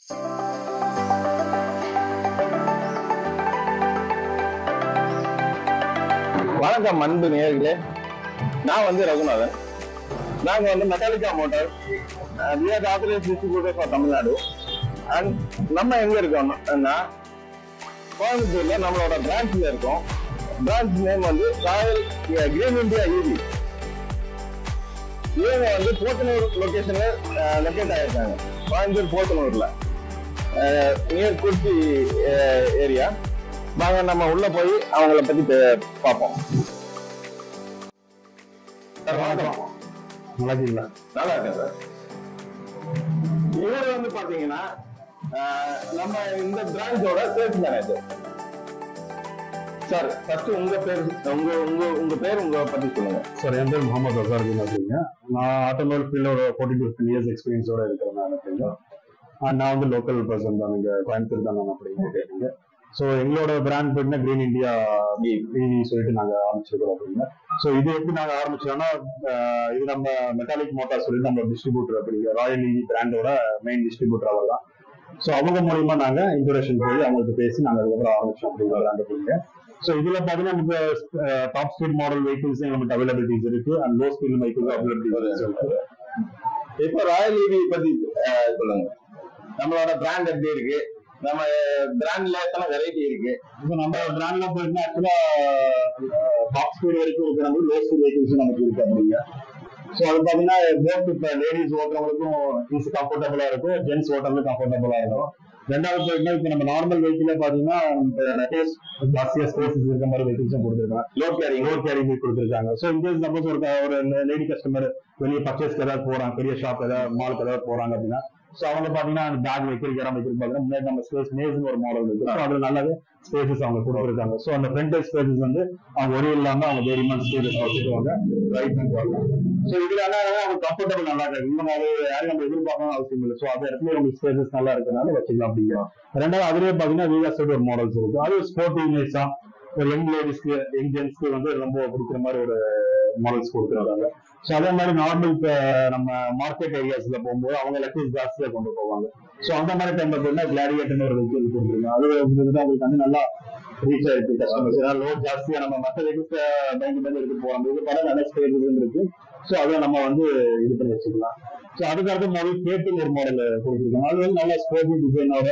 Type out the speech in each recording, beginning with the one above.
வணக்கம் அன்பு நேயர்களே நான் வந்து ரகுநாதன் நாங்க வந்து மெக்கானிக்கா motor we are authorised distributor for Tamil Nadu and நம்ம எங்க இருக்கோம்னா கோயம்புத்தூர்ல நம்மளோட பிரான்ச்ல இருக்கோம் பிரான்ச் நேம் வந்து ராயல் கிரீன் இந்தியா ஈவி இவங்க வந்து போத்தனூர் லொகேஷன்ல லொக்கேட் ஆயிருக்காங்க கோயம்புத்தூர் போத்தனூர்ல நியர் குர்த்தி ஏரியா வாங்க நம்ம உள்ள போய் அவங்கள பத்தி பே- பார்ப்போம் சார் வணக்கம் நல்லா இருக்கீங்களா நல்லா இருக்கேன் சார் இவர் வந்து பாத்தீங்கன்னா அஹ், நம்ம இந்த பிரான்ச்சோட சேல்ஸ் மேனேஜர் சார் ஃபர்ஸ்ட் உங்க பேர் உங்க உங்க உங்க பேர் உங்க பத்தி சொல்லுங்க சார் என் பேர் முகமது அசாருதீன் அப்படிங்க நான் ஆட்டோமொபைல் ஃபீல்டில் ஒரு ஃபோர்ட்டி டு ஃபிஃப்டின் இயர்ஸ் எக்ஸ்பீரியன்ஸோட இருக்கிறேன் நான் அப்படிங்க ஆஹ் நான் வந்து லோக்கல் பர்சன் தான் இங்கே கோயம்புத்தூர் தான் நான் அப்படிங்க கேட்டீங்க ஸோ எங்களோட பிராண்ட் பார்த்தீங்கன்னா கிரீன் இந்தியா இவி சொல்லிட்டு நாங்கள் ஆரம்பிச்சிருக்கிறோம் அப்படிங்க ஸோ இது எப்படி நாங்கள் ஆரம்பிச்சோம்னா ஆஹ் இது நம்ம மெட்டாலிக் மோட்டார் சொல்லிட்டு நம்ம டிஸ்ட்ரிபியூட்டர் அப்படிங்க ராயல் இவி பிராண்டோட மெயின் டிஸ்ட்ரிபியூட்டர் அவர் தான் ஸோ அவங்க மூலியமா நாங்கள் இன்ட்ரோடக்ஷன் போய் அவங்களுக்கு பேசி நாங்கள் அதுக்கப்புறம் ஆரம்பிச்சோம் அப்படிங்கிற பிராண்ட் அப்படிங்க ஸோ இதுல பாத்தீங்கன்னா நமக்கு டாப் ஸ்பீட் மாடல் வெஹிக்கிள்ஸ் நமக்கு அவைலபிலிட்டிஸ் இருக்கு and low speed vehicles availabilities இருக்கு இப்போ ராயல் ஈவி பத்தி அஹ், சொல்லுங்க நம்மளோட பிராண்ட் எப்படி இருக்கு நம்ம பிராண்ட்ல எத்தனை வெரைட்டி இருக்கு இப்போ நம்ம பிராண்ட்ல போயிட்டு ஆக்சுவலா டாப் ஸ்பீட் வரைக்கும் இருக்கு நம்ம லோ ஸ்பீட் வெஹிக்கிள்ஸ் நமக்கு இருக்கு அப்படிங்க ஸோ அது பாத்தீங்கன்னா போத் இப்போ லேடிஸ் ஓட்டுறவங்களுக்கும் ஈஸி கம்ஃபர்டபுளா இருக்கும் ஜென்ஸ் ஓட்டுறதுக்கு கம்ஃபர்டபுளா இருக்கும் ரெண்டாவது போயிட்டுனா இப்போ நம்ம நார்மல் வெஹிக்கிளே பாத்தீங்கன்னா ஜாஸ்தியா ஸ்பேசஸ் இருக்க மாதிரி வெஹிக்கிள்ஸும் கொடுத்துருக்காங்க லோ கேரி லோ கேரிங் கொடுத்துருக்காங்க ஸோ இன்கேஸ் சப்போஸ் ஒரு ஒரு லேடி கஸ்டமர் வெளியே பர்ச்சேஸ்க்கு ஏதாவது போறாங்க பெரிய ஷாப் ஏதாவது மாலுக்கு ஏதாவது போறாங்க அப்படின்னா ஸோ அவங்க பாத்தீங்கன்னா அந்த பேக் வைக்கிறதுக்கு இடம் வைக்கிறது பாத்தீங்கன்னா முன்னாடி நம்ம ஸ்பேஸ் மேஸ்னு ஒரு மாடல் இருக்கு ஸோ அதுல நல்லாவே ஸ்பேசஸ் அவங்க கொடுத்துருக்காங்க ஸோ அந்த ஃப்ரண்ட் ஸ்பேசஸ் வந்து அவங்க ஒரே இல்லாம அவங்க தைரியமா ஸ்பேசஸ் வச்சுக்குவாங்க ரைட் பண்ணி வரலாம் ஸோ இதுல என்ன அவங்க கம்ஃபர்டபுள் நல்லா இருக்கு இந்த மாதிரி யாரும் நம்ம எதிர்பார்க்கணும் அவசியம் இல்லை ஸோ அந்த இடத்துல உங்களுக்கு ஸ்பேசஸ் நல்லா இருக்கனால வச்சுக்கலாம் அப்படிங்கிறோம் ரெண்டாவது அதுலயே பாத்தீங்கன்னா வீகா சைடு ஒரு மாடல்ஸ் இருக்கு அது ஸ்போர்ட்டிவ் நேஸா ஒரு யங் லேடிஸ்க்கு யங் ஜென்ஸ்க்கு வந்து ரொம்ப பிடிக்கிற மாதிரி ஒரு மாடல்ஸ் கொடுத்துருக்காங்க ஸோ அதே மாதிரி நார்மல் இப்போ நம்ம மார்க்கெட் ஏரியாஸ்ல போகும்போது அவங்க லக்கேஜ் ஜாஸ்தியா கொண்டு போவாங்க ஸோ அந்த மாதிரி டைம்ல போனா கிளாடியேட்டர்னு ஒரு வெஹிக்கிள் கொடுத்துருக்காங்க அது வந்து அவங்களுக்கு வந்து நல்லா ரீச் ஆயிருக்கு கஸ்டமர்ஸ் ஏன்னா லோட் ஜாஸ்தியா நம்ம மற்ற வெஹிக்கிள்ஸ் பயந்து பயந்து எடுத்து போறாங்க இது பல நல்ல ஸ்பேசஸ் இருக்கு ஸோ அதை நம்ம வந்து இது பண்ணி வச்சுக்கலாம் ஸோ அதுக்கடுத்து மாடல் கேட்டு ஒரு மாடல் கொடுத்துருக்காங்க அது வந்து நல்ல ஸ்போர்ட்டிவ் டிசைனோட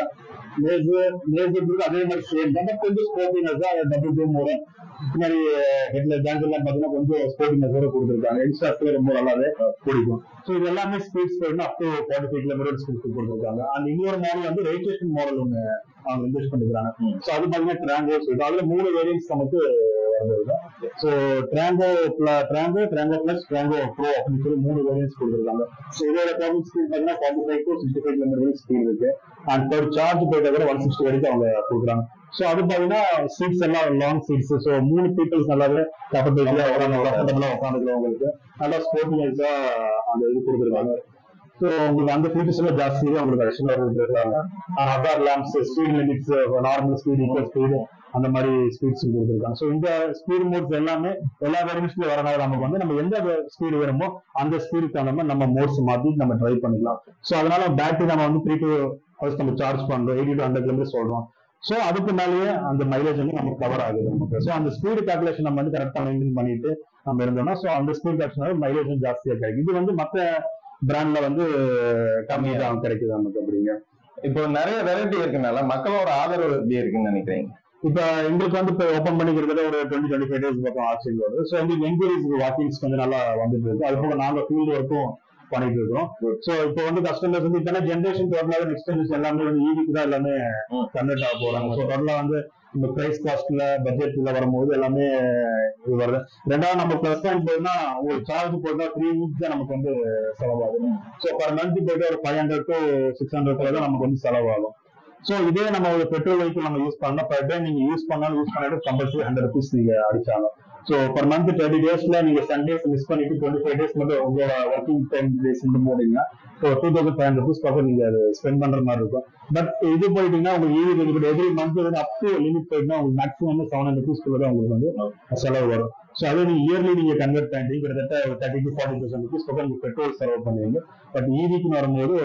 லேசர் லேசர் அதே மாதிரி சேம் தான் but கொஞ்சம் ஸ்போர்ட்டினஸ் தான் டபுள் டூ வரும் பின்னாடி ஹெட்ல ஜாங்கெல்லாம் பாத்தீங்கன்னா கொஞ்சம் ஸ்போர்ட்டினஸோட கொடுத்துருக்காங்க எக்ஸ்ட்ராஸ்ல ரொம்ப நல்லாவே பிடிக்கும் ஸோ இது எல்லாமே speed speed up to forty five kilometre speed கொடுத்துருக்காங்க அந்த இன்னொரு மாடல் வந்து ரெஜிஸ்ட்ரேஷன் மாடல் ஒன்று அவங்க இன்வெஸ்ட் பண்ணிருக்காங்க ம். ஸோ அது பாத்தீங்கன்னா ட்ராங்கோ சொல்லிட்டு அதுல மூணு வேரியன்ஸ் நமக்கு வந்தது so Trango Trango Trango plus Trango pro அப்படின்னு சொல்லி மூணு வேரியன்ஸ் கொடுத்துருக்காங்க ஸோ இதோட டோட்டல் ஸ்பீட் பார்த்தீங்கன்னா forty five to sixty five kilometre speed இருக்கு அண்ட் per சார்ஜ் போயிட்ட கூட ஒன் சிக்ஸ்டி வரைக்கும் அவங்க கொடுக்குறாங்க ஸோ அது பாத்தீங்கன்னா சீட்ஸ் எல்லாம் லாங் சீட்ஸ் ஸோ மூணு பீப்புள்ஸ் நல்லாவே கம்ஃபர்டபுளா கம்ஃபர்டபுளா உட்காந்துக்கிறவங்களுக்கு நல்லா ஸ்போர்ட்டிங்ஸா அந்த இது கொடுத்துருக்காங்க ஸோ உங்களுக்கு அந்த ஃபீச்சர்ஸ் எல்லாம் ஜாஸ்தியாக உங்களுக்கு அடிஷனலாக கொடுத்துருக்காங்க other lamps speed limits normal speed equal speed அந்த மாதிரி ஸ்பீட்ஸ் கொடுத்துருக்காங்க ஸோ இந்த ஸ்பீட் மோட்ஸ் எல்லாமே எல்லா வேரியன்ஸ்லயும் வரனால நமக்கு வந்து நம்ம எந்த ஸ்பீடு வேணுமோ அந்த ஸ்பீடுக்கு தகுந்த மாதிரி நம்ம மோட்ஸ் மாத்தி நம்ம ட்ரை பண்ணிக்கலாம் ஸோ அதனால பேட்டரி நம்ம வந்து த்ரீ டூ ஹவர்ஸ் நம்ம சார்ஜ் பண்றோம் எயிட்டி டு ஹண்ட்ரட் கிலோமீட்டர் சொல்றோம் ஸோ அதுக்கு மேலேயே அந்த மைலேஜ் வந்து நமக்கு கவர் ஆகுது நமக்கு ஸோ அந்த ஸ்பீடு கால்குலேஷன் நம்ம வந்து கரெக்டாக மெயின்டைன் பண்ணிட்டு நம்ம இருந்தோம்னா ஸோ அந்த ஸ்பீட் கால்குலேஷன் மைலேஜும் ஜாஸ்தியாக கிடைக்கும் இது வந்து மற்ற பிராண்ட்ல வந்து கம்மியாக தான் கிடைக்குது நமக்கு அப்படிங்க இப்போ நிறைய வெரைட்டி இருக்கனால மக்களோட ஆதரவு எப்படி இருக்குன்னு நினைக்கிறீங்க இப்ப எங்களுக்கு வந்து இப்போ ஓப்பன் பண்ணிக்கிறது ஒரு டுவெண்ட்டி டுவெண்ட்டி ஃபைவ் டேஸ் பக்கம் ஆச்சு வருது ஸோ எங்களுக்கு என்கொயரிஸ் வாக்கிங்ஸ் வந்து நல்லா வந்துட்டு இருக்கு அது போக நாங்க ஃபீல்டு ஒர்க்கும் பண்ணிட்டு இருக்கோம் Good. ஸோ இப்போ வந்து கஸ்டமர்ஸ் வந்து இப்போ ஜென்ரேஷன் டோட்டலாக நெக்ஸ்ட் ஜென்ரேஷன் எல்லாமே வந்து ஈவிக்கு தான் எல்லாமே ம். கன்வெர்ட் ஆக போறாங்க ஸோ டோட்டலாக வந்து இந்த பிரைஸ் காஸ்ட்ல பட்ஜெட்ல வரும்போது எல்லாமே இது வருது ரெண்டாவது நம்ம பிளஸ் பாயிண்ட் போயினா ஒரு சார்ஜ் போட்டா த்ரீ வீக்ஸ் தான் நமக்கு வந்து செலவாகும் ஸோ பர் மந்த் போயிட்டு ஒரு five hundred to six hundred தான் நமக்கு வந்து செலவாகும் ஸோ இதே நம்ம ஒரு பெட்ரோல் வெஹிக்கிள் நம்ம யூஸ் பண்ணா பர் டே நீங்க யூஸ் பண்ணாலும் யூஸ் பண்ணிட்டு கம்பல்சரி ஹண்ட்ரட் ருபீஸ் நீங்க அடிச்சாங்க ஸோ பர் மந்த் தேர்ட்டி டேஸ்ல நீங்க சண்டேஸ் மிஸ் பண்ணிட்டு டுவெண்ட்டி ஃபைவ் டேஸ் மட்டும் உங்களோட ஒர்க்கிங் டைம் டேஸ் மட்டும் போனீங்கன்னா so two thousand five hundred rupees பக்கம் நீங்க அது ஸ்பெண்ட் பண்ற மாதிரி இருக்கும் பட் இது போயிட்டீங்கன்னா உங்களுக்கு ஈவி பெனிஃபிட் எவ்ரி மந்த் வந்து அப் டு லிமிட் போயிட்டுனா உங்களுக்கு மேக்ஸிமம் செவன் ஹண்ட்ரட் ருபீஸ் தான் உங்களுக்கு வந்து செலவு வரும் ஸோ அதே நீங்க இயர்லி நீங்க கன்வெர்ட் பண்ணி கிட்டத்தட்ட ஒரு thirty to forty thousand rupees பக்கம் நீங்க பெட்ரோல் செலவு பண்ணுவீங்க பட் ஈவிக்குன்னு வரும்போது ஒரு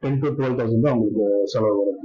டென் டு டுவெல் தௌசண்ட் தான் உங்களுக்கு செலவு வரும்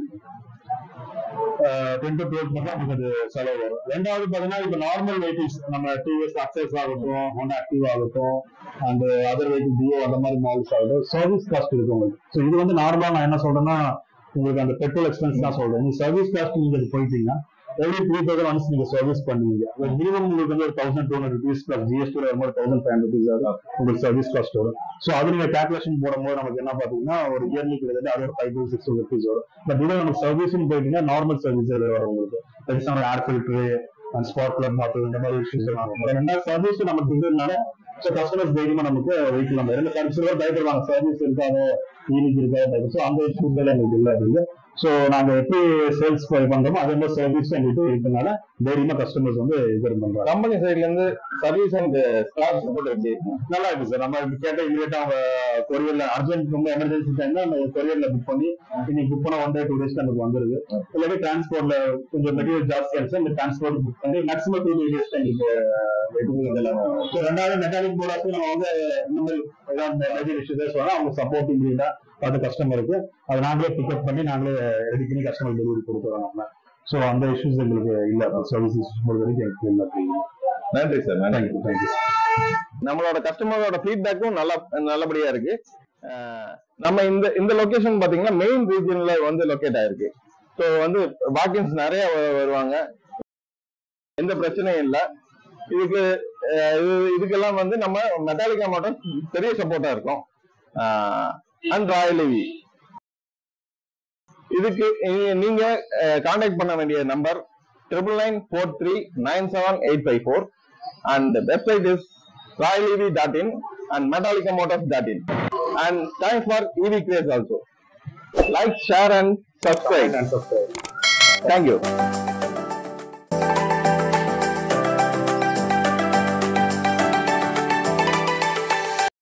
டென் டு டுவெல் தான் உங்களுக்கு அது செலவு வரும் ரெண்டாவது பாத்தீங்கன்னா இப்போ நார்மல் வெஹிக்கிள்ஸ் நம்ம டிவிஎஸ் அக்சஸ் ஆகட்டும் ஹோண்டா ஆக்டிவ் ஆகட்டும் அண்ட் அதர் வெஹிக்கிள் டிஓ அந்த மாதிரி மாடல்ஸ் ஆகட்டும் சர்வீஸ் காஸ்ட் இருக்கு உங்களுக்கு ஸோ இது வந்து நார்மலா நான் என்ன சொல்றேன்னா உங்களுக்கு அந்த பெட்ரோல் எக்ஸ்பென்ஸ் தான் சொல்றேன் நீங்க சர்வீஸ் காஸ்ட் நீங்க இது போயிட்டீங்கன்னா எவ்ரி த்ரீ தௌசண்ட் ஒன்ஸ் நீங்க சர்வீஸ் பண்ணுவீங்க மினிமம் உங்களுக்கு வந்து ஒரு thousand two hundred rupees plus GST வரும்போது தௌசண்ட் ஃபைவ் ஹண்ட்ரட் ருபீஸ் உங்களுக்கு சர்வீஸ் காஸ்ட் வரும் ஸோ அது நீங்க கேல்குலேஷன் போடும்போது நமக்கு என்ன பாத்தீங்கன்னா ஒரு இயர்லி கிட்டத்தட்ட அது ஒரு ஃபைவ் டு சிக்ஸ் ருபீஸ் வரும் பட் இதே நமக்கு சர்வீஸ்னு போயிட்டீங்கன்னா நார்மல் சர்வீஸ் வரும் உங்களுக்கு பெருசான ஏர் ஃபில்டரு அண்ட் ஸ்பாட் கிளப் மாற்று இந்த மாதிரி விஷயங்கள் எல்லாம் வரும் ரெண்டாவது சர்வீஸ் நமக்கு இருக்கிறதுனால ஸோ கஸ்டமர்ஸ் தைரியமா நமக்கு வெஹிக்கிள் நம்ம ரெண்டு சர்வீஸ் பயப்படுவாங்க சர்வீஸ் இருக்காதோ ஈவினிங் இருக்காது ஸோ அந்த இஷ்யூஸ் எல்லாம் எங்களுக்கு இல்லை அப்படிங்க ஸோ நாங்க எப்படி சேல்ஸ் பண்றோமோ அதே மாதிரி சர்வீஸ் எங்களுக்கு இருக்கனால தைரியமா கஸ்டமர்ஸ் வந்து இது பண்றாங்க கம்பெனி சைடுல இருந்து சர்வீஸ் அண்ட் ஸ்டாஃப் சப்போர்ட் வச்சு நல்லா இருக்கு சார் நம்ம இப்படி கேட்ட இமீடியட்டா அவங்க கொரியர்ல அர்ஜென்ட் ரொம்ப எமர்ஜென்சி டைம்ல நம்ம கொரியர்ல புக் பண்ணி இன்னைக்கு புக் பண்ண ஒன் டே டூ டேஸ் நமக்கு வந்துருது இல்லாட்டி டிரான்ஸ்போர்ட்ல கொஞ்சம் மெட்டீரியல் ஜாஸ்தியா இருந்துச்சு அந்த டிரான்ஸ்போர்ட் புக் பண்ணி மேக்ஸிமம் டூ டேஸ் எங்களுக்கு வெயிட்டிங் இதெல்லாம் ஸோ ரெண்டாவது மெக்கானிக் போடாச்சு நம்ம வந்து இந்த மாதிரி ஏதாவது மேஜர் இஷ்யூஸ் சொன்னா அவங்க சப்போர்ட் இமீடியட்டா பார்த்து கஸ்டமருக்கு அதை நாங்களே பிக்கப் பண்ணி நாங்களே ரெடி பண்ணி கஸ்டமர் டெலிவரி கொடுத்துறோம் நம்ம ஸோ அந்த இஷ்யூஸ் எங்களுக்கு இல்லை சர்வீஸ் இஷ்யூஸ் பொறுத்த வரைக்கும் எனக்கு இல்லை நன்றி சார் நன்றி தேங்க்யூ தேங்க்யூ நம்மளோட கஸ்டமரோட ஃபீட்பேக்கும் நல்ல நல்லபடியா இருக்கு அஹ் நம்ம இந்த இந்த லொகேஷன் பாத்தீங்கன்னா மெயின் ரீஜன்ல வந்து லொக்கேட் ஆயிருக்கு ஸோ வந்து வாக்கின்ஸ் நிறைய வ- வருவாங்க எந்த பிரச்சனையும் இல்லை இதுக்கு அஹ் இது இதுக்கெல்லாம் வந்து நம்ம மெட்டாலிக்கா மட்டும் பெரிய சப்போர்ட்டா இருக்கும் அண்ட் ராயல் வி இதுக்கு இ- நீங்க கான்டாக்ட் பண்ண வேண்டிய number triple nine four three nine seven eight five four and the website is royalev.in and metallicamotors.in and thanks for EV Craze also. Like, share and subscribe. and subscribe. Thank you.